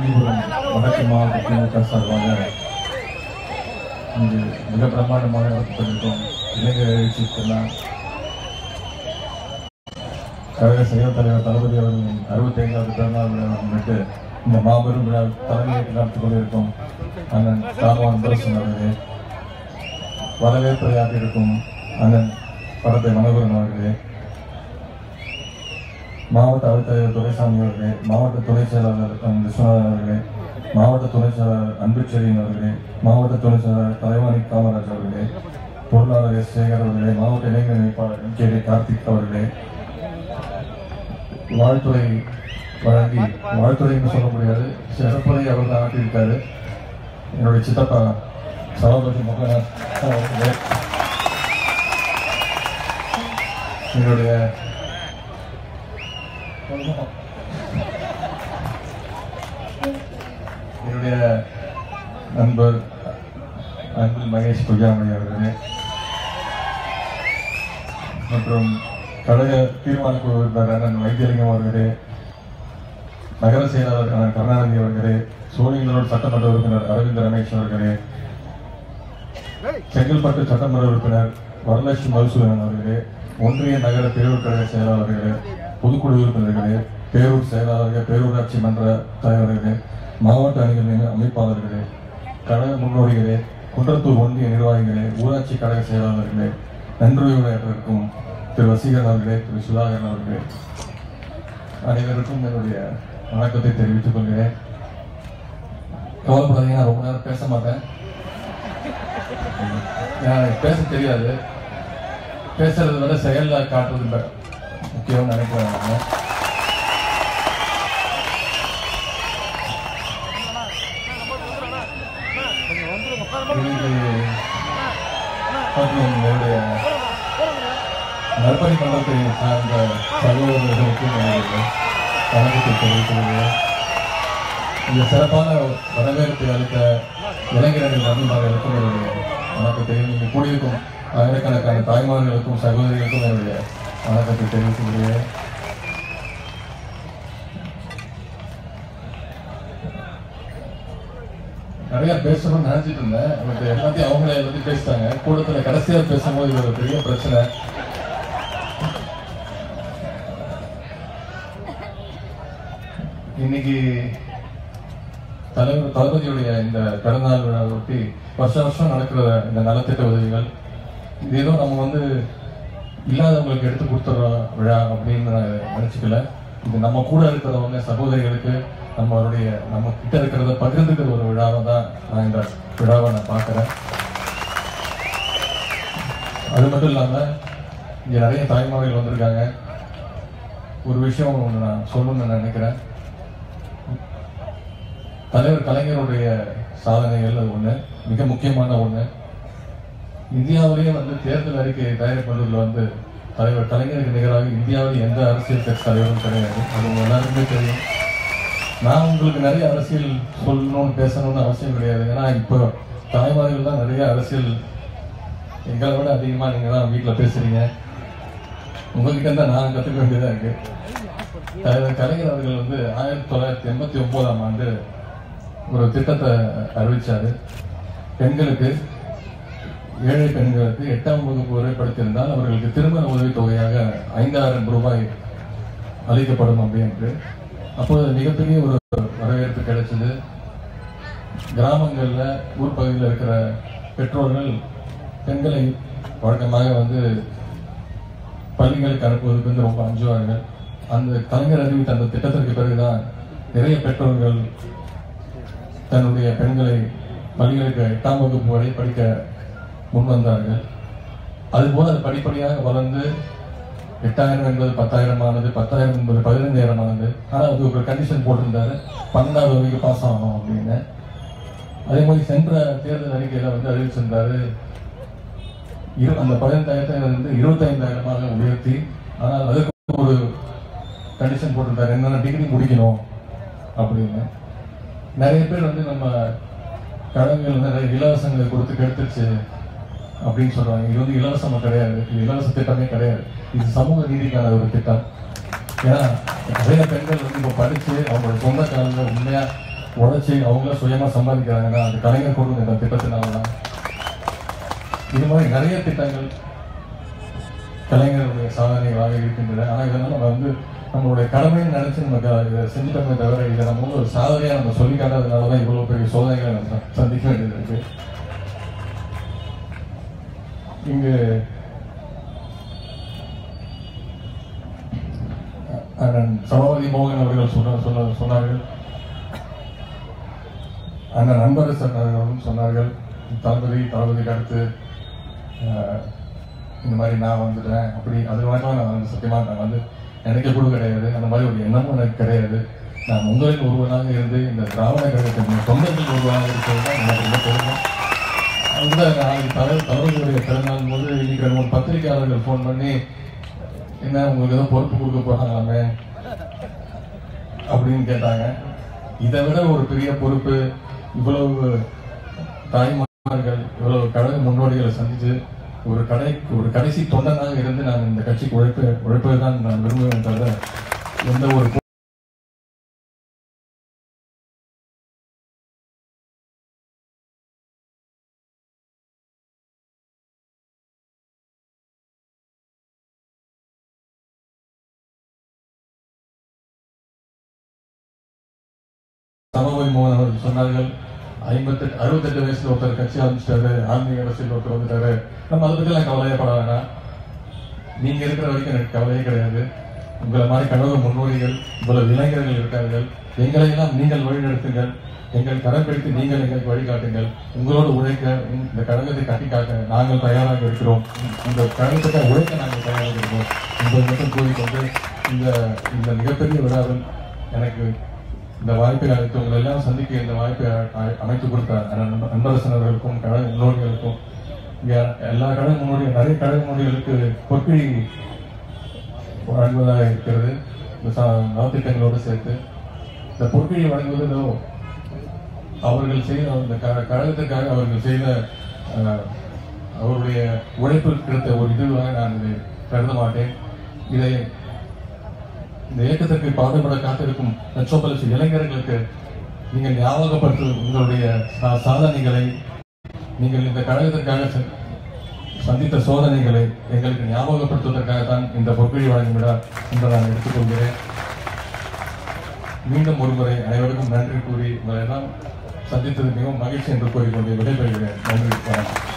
காஞ்சிபுரம் வடக்கு மாவட்ட திமுக சார்பாக இங்கு மிக பிரம்மாண்டமாக நடத்தப்பட்டிருக்கும் இளைஞர் எழுச்சி திருநா கழக செயல் தலைவர் தளபதி அவர்களின் அறுபத்தி ஐந்தாவது பிறந்தநாள் விழா முன்னிட்டு இந்த மாபெரும் விழா தலைமையேற்று நடத்திக் கொண்டிருக்கும் அண்ணன் தாமோன் பிரசன் அவர்களே வரவேற்புரையாற்றிருக்கும் அண்ணன் படத்தை மனோகரன் அவர்களே மாவட்ட ஆட்சித்தலைவர் துரைசாமி அவர்களே மாவட்ட துணை செயலாளர் அஹ், விஸ்வநாதன் அவர்களே மாவட்ட துணை செயலாளர் அன்புச்செழியன் அவர்களே மாவட்ட துணை செயலாளர் தலைவாணி காமராஜ் அவர்களே பொருளாளர் எஸ் சேகர் அவர்களே மாவட்ட இளைஞர் அமைப்பாளர் கே டி கார்த்திக் அவர்களே வாழ்த்துறை வழங்கி வாழ்த்துறைன்னு சொல்ல முடியாது சிறப்புரை அவர் தான் ஆட்டியிருக்காரு என்னுடைய சித்தப்பா சபாபதி முகநாத் அவர்களே என்னுடைய என்னுடைய நண்பர் அன்பில் மகேஷ் பொய்யாமணி அவர்களே மற்றும் கழக தீர்மான குழு உறுப்பினர் அண்ணன் வைத்தியலிங்கம் அவர்களே நகர செயலாளர் அண்ணன் கருணாநிதி அவர்களே சோழிங்கரோடு சட்டமன்ற உறுப்பினர் அரவிந்த் ரமேஷ் அவர்களே செங்கல்பட்டு சட்டமன்ற உறுப்பினர் வரலட்சுமி மதுசூதனன் அவர்களே ஒன்றிய நகர பேரூர் கழக செயலாளர்களே பொதுக்குழு உறுப்பினர்களே பேரூர் செயலாளர்கள் பேரூராட்சி மன்ற தலைவர்களே மாவட்ட அணிகளின் அமைப்பாளர்களே கழக முன்னோடிகளே குன்றத்தூர் ஒன்றிய நிர்வாகிகளே ஊராட்சி கழக செயலாளர்களே நன்றியுரையாற்றிருக்கும் திரு வசீகரன் அவர்களே திரு சுதாகரன் அவர்களே அனைவருக்கும் என்னுடைய வணக்கத்தை தெரிவித்துக் கொள்கிறேன் கவலைப்படாதீங்க நான் ரொம்ப நேரம் பேச மாட்டேன் எனக்கு பேச தெரியாது பேசுறதை விட செயல்ல காட்டுறது பெ- முக்கியம்னு நினைக்கிறேன் நான் இன்னைக்கு மற்றும் என்னுடைய நற்பணி மன்றத்தை சார்ந்த சகோதரர்களுக்கும் என்னுடைய வணக்கத்தை தெரிவித்துள்ளேன் இந்த சிறப்பான வரவேற்பை அளித்த இளைஞர்கள் நண்பர்களுக்கும் என்னுடைய வணக்கத்தை இங்கு கூடியிருக்கும் ஆயிரக்கணக்கான தாய்மார்களுக்கும் சகோதரிகளுக்கும் என்னுடைய வணக்கத்தை தெரிவித்துக் கொள்கிறேன் நிறைய பேசணும்னு நினைச்சிட்டு இருந்தேன் பட் எல்லாத்தையும் அவங்களே எல்லாத்தையும் பேசிட்டாங்க கூட்டத்துல கடைசியா பேசும்போது இது ஒரு பெரிய பிரச்சனை இன்னைக்கு தலைவர் தளபதியுடைய இந்த பிறந்தநாள் விழாவை ஒட்டி வருஷம் வருஷம் நடக்கிற இந்த நலத்திட்ட உதவிகள் இது ஏதோ நம்ம வந்து இல்லாதவங்களுக்கு எடுத்து கொடுத்துற விழா அப்படின்னு நான் நினைச்சுக்கல இது நம்ம கூட இருக்கிறவங்க சகோதரிகளுக்கு நம்மளுடைய நம்ம கிட்ட இருக்கிறத பகிர்ந்துக்கிற ஒரு விழாவை தான் நான் இந்த விழாவை நான் பார்க்கிறேன் அது மட்டும் இல்லாம இங்க நிறைய தாய்மார்கள் வந்திருக்காங்க ஒரு விஷயம் ஒண்ணு நான் சொல்லணும்னு நான் நினைக்கிறேன் தலைவர் கலைஞருடைய சாதனைகள் அது ஒண்ணு மிக முக்கியமான ஒண்ணு இந்தியாவிலேயே வந்து தேர்தல் அறிக்கை தயாரிப்பதில் வந்து தலைவர் கலைஞருக்கு நிகராக இந்தியாவில் எந்த அரசியல் கட்சி தலைவரும் கிடையாது அது உங்க எல்லாருக்குமே தெரியும் நான் உங்களுக்கு நிறைய அரசியல் சொல்லணும்னு பேசணும்னு அவசியம் கிடையாது ஏன்னா இப்போ தாய்மார்கள் தான் நிறைய அரசியல் எங்களை விட அதிகமா நீங்க தான் வீட்டுல பேசுறீங்க உங்ககிட்ட இருந்தா நான் கத்துக்க வேண்டியதா இருக்கு தலைவர் கலைஞர் அவர்கள் வந்து ஆயிரத்தி தொள்ளாயிரத்தி எண்பத்தி ஒன்பதாம் ஆண்டு ஒரு திட்டத்தை அறிவிச்சாரு பெண்களுக்கு ஏழை பெண்களுக்கு எட்டாம் வகுப்பு வரை படித்திருந்தால் அவர்களுக்கு திருமண உதவித் தொகையாக ஐந்தாயிரம் ரூபாய் அளிக்கப்படும் அப்படின்ட்டு அப்போது மிகப்பெரிய ஒரு வரவேற்பு கிடைச்சது கிராமங்கள்ல ஊர் பகுதியில் இருக்கிற பெற்றோர்கள் பெண்களை வழக்கமாக வந்து பள்ளிகளுக்கு அனுப்புவதற்கு வந்து ரொம்ப அஞ்சுவார்கள் அந்த கலைஞர் அறிவித்த அந்த திட்டத்திற்கு பிறகுதான் நிறைய பெற்றோர்கள் தன்னுடைய பெண்களை பள்ளிகளுக்கு எட்டாம் வகுப்பு வரை படிக்க முன் வந்தார்கள் அதுபோல அது படிப்படியாக வளர்ந்து எட்டாயிரம் என்பது பத்தாயிரம் ஆனது பத்தாயிரம் என்பது பதினைந்தாயிரம் ஆனது ஆனால் அது ஒரு கண்டிஷன் போட்டிருந்தாரு பன்னெண்டாவது வரைக்கும் பாஸ் ஆகணும் அப்படின்னு அதே மாதிரி சென்ற தேர்தல் அறிக்கையில வந்து அறிவிச்சிருந்தாரு இரு அந்த பதினைந்தாயிரத்தை வந்து இருபத்தைந்தாயிரமாக உயர்த்தி ஆனால் அதுக்கு ஒரு கண்டிஷன் போட்டிருந்தாரு என்னென்ன டிகிரி முடிக்கணும் அப்படின்னு நிறைய பேர் வந்து நம்ம கழகங்கள் வந்து நிறைய இலவசங்களை கொடுத்து கெடுத்துச்சு அப்படின்னு சொல்றாங்க இது வந்து இலவசமா கிடையாது இது இலவச திட்டமே கிடையாது இது சமூக நீதிக்கான ஒரு திட்டம் ஏன்னா நிறைய பெண்கள் வந்து இப்போ படிச்சு அவங்களோட சொந்த காலில் உண்மையா உழைச்சி அவங்கள சுயமா சம்பாதிக்கிறாங்கன்னா அது கலைஞர் கொண்டு வந்த இந்த திட்டத்தினால தான் இது மாதிரி நிறைய திட்டங்கள் கலைஞருடைய சாதனைகளாக இருக்கின்றன ஆனால் இதெல்லாம் நம்ம வந்து நம்மளுடைய கடமைன்னு நினைச்சு நம்ம க- இதை செஞ்சுட்டோமே தவிர இதை நம்ம வந்து ஒரு சாதனையாக நம்ம சொல்லி காட்டாததுனால தான் இவ்வளோ பெரிய சோதனைகளை நம்ம ச- சந்திக்க வேண்டியது இருக்கு இங்கு அண்ணன் சபாபதி மோகன் அவர்கள் சொன்ன சொன்ன சொன்னார்கள் அண்ணன் அன்பரசன் அவர்களும் சொன்னார்கள் தளபதி தளபதிக்கு அடுத்து அஹ், இந்த மாதிரி நான் வந்துட்டேன் அப்படி அது மாதிரிலாம் நான் வந்து சத்தியமா நான் வந்து நினைக்க கூட கிடையாது அந்த மாதிரி ஒரு எண்ணமும் எனக்கு கிடையாது நான் உங்களின் ஒருவனாக இருந்து இந்த திராவிட கழகத்தின் தொண்டர்கள் ஒருவனாக இருக்கிறது தான் எனக்கு ரொம்ப பெருமை அந்த நாளைக்கு தலை தளபதியுடைய பிறந்தநாள் போது இன்னைக்கு ரெண்டு மூணு பத்திரிகையாளர்கள் ஃபோன் பண்ணி என்ன உங்களுக்கு ஏதோ பொறுப்பு கொடுக்க போறாங்களாமே அப்படின்னு கேட்டாங்க இதை விட ஒரு பெரிய பொறுப்பு இவ்வளவு தாய்மார்கள் இவ்வளவு கழக முன்னோடிகளை சந்திச்சு ஒரு கடை ஒரு கடைசி தொண்டனாக இருந்து நான் இந்த கட்சிக்கு உழைப்பு உழைப்பதை தான் நான் விரும்புவேன் தவிர எந்த ஒரு சமூக மோகன் அவர்கள் சொன்னார்கள் ஐம்பத்தெட்டு அறுபத்தெட்டு வயசுல ஒருத்தர் கட்சி ஆரம்பிச்சிட்டாரு ஆன்மீக அரசியல் ஒருத்தர் வந்துட்டாரு நம்ம அதை பத்தி எல்லாம் கவலையப்பட வேணாம் நீங்க இருக்கிற வரைக்கும் எனக்கு கவலையே கிடையாது உங்களை மாதிரி கனவு முன்னோடிகள் இவ்வளவு இளைஞர்கள் இருக்கார்கள் எங்களை எல்லாம் நீங்கள் வழிநடத்துங்கள் எங்கள் கரம் பிடித்து நீங்கள் எங்களுக்கு வழிகாட்டுங்கள் உங்களோடு உழைக்க இந்த கழகத்தை கட்டி காக்க நாங்கள் தயாராக இருக்கிறோம் இந்த கழகத்துக்காக உழைக்க நாங்கள் தயாராக இருக்கிறோம் என்பதை மட்டும் கூறிக்கொண்டு இந்த இந்த மிகப்பெரிய விழாவில் எனக்கு இந்த வாய்ப்பை அளித்து உங்களை எல்லாம் சந்திக்க இந்த வாய்ப்பை அ- அமைத்து கொடுத்த அண்ணன் அன்பரசன் அவர்களுக்கும் கழக முன்னோடிகளுக்கும் இங்க எல்லா கழக முன்னோடி நிறைய கழக முன்னோடிகளுக்கு பொற்கிழி வழங்குவதாக இருக்கிறது இந்த ச- நலத்திட்டங்களோடு சேர்த்து இந்த பொற்கிழி வழங்குவது ஏதோ அவர்கள் செய்த அந்த க- கழகத்திற்காக அவர்கள் செய்த அஹ், அவருடைய உழைப்பு கிடைத்த ஒரு இதுவாக நான் இதை கருத மாட்டேன் இதை இந்த இயக்கத்திற்கு பாடுபட காத்திருக்கும் லட்சோபலட்ச இளைஞர்களுக்கு நீங்கள் ஞாபகப்படுத்து உங்களுடைய சா- சாதனைகளை நீங்கள் இந்த கழகத்திற்காக ச- சந்தித்த சோதனைகளை எங்களுக்கு ஞாபகப்படுத்துவதற்காக தான் இந்த பொற்கொழி வழங்கும் விழா என்று நான் எடுத்துக்கொள்கிறேன் மீண்டும் ஒருமுறை அனைவருக்கும் நன்றி கூறி உங்களை எல்லாம் சந்தித்தது மிகவும் மகிழ்ச்சி என்று கூறிக்கொண்டு விடைபெறுகிறேன் நன்றி வணக்கம்